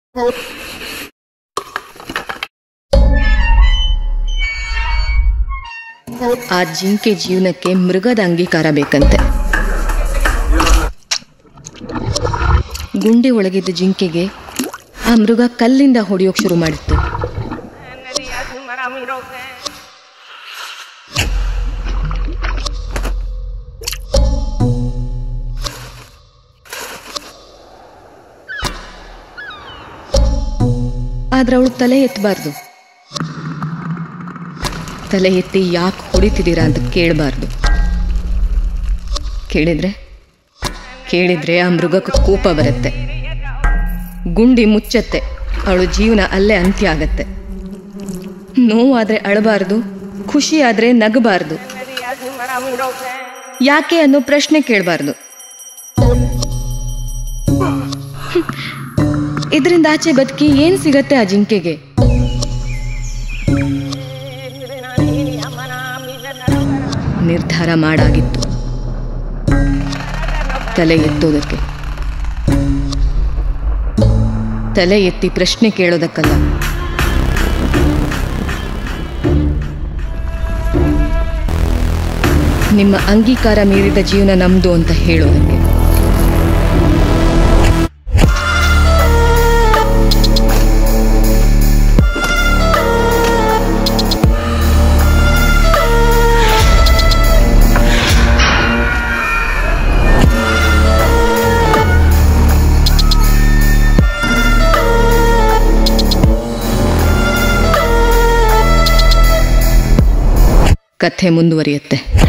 ಆ ಜಿಂಕೆ ಜೀವನಕ್ಕೆ ಮೃಗದ ಅಂಗೀಕಾರ ಬೇಕಂತೆ ಗುಂಡಿ ಒಳಗಿದ್ದ ಜಿಂಕೆಗೆ ಆ ಮೃಗ ಕಲ್ಲಿಂದ ಹೊಡೆಯೋಕ್ ಶುರು ಮಾಡಿತ್ತು ಆದ್ರೆ ಅವಳು ತಲೆ ಎತ್ತಬಾರ್ದು ತಲೆ ಎತ್ತಿ ಯಾಕೆ ಹೊಡಿತಿದ್ದೀರಾ ಅಂತ ಕೇಳಬಾರ್ದು ಕೇಳಿದ್ರೆ ಕೇಳಿದ್ರೆ ಆ ಮೃಗಕ್ಕೆ ಕೋಪ ಬರುತ್ತೆ ಗುಂಡಿ ಮುಚ್ಚತ್ತೆ ಅವಳು ಜೀವನ ಅಲ್ಲೇ ಅಂತ್ಯ ಆಗತ್ತೆ ನೋವಾದ್ರೆ ಅಳಬಾರ್ದು ಖುಷಿ ಆದ್ರೆ ನಗಬಾರ್ದು ಯಾಕೆ ಅನ್ನೋ ಪ್ರಶ್ನೆ ಕೇಳಬಾರ್ದು ಇದರಿಂದ ಆಚೆ ಬದುಕಿ ಏನ್ ಸಿಗತ್ತೆ ಆ ಜಿಂಕೆಗೆ ನಿರ್ಧಾರ ಮಾಡಾಗಿತ್ತು ತಲೆ ಎತ್ತೋದಕ್ಕೆ ತಲೆ ಎತ್ತಿ ಪ್ರಶ್ನೆ ಕೇಳೋದಕ್ಕಲ್ಲ ನಿಮ್ಮ ಅಂಗೀಕಾರ ಮೀರಿದ ಜೀವನ ನಮ್ದು ಅಂತ ಹೇಳೋದಕ್ಕೆ ಕಥೆ ಮುಂದುವರಿಯುತ್ತೆ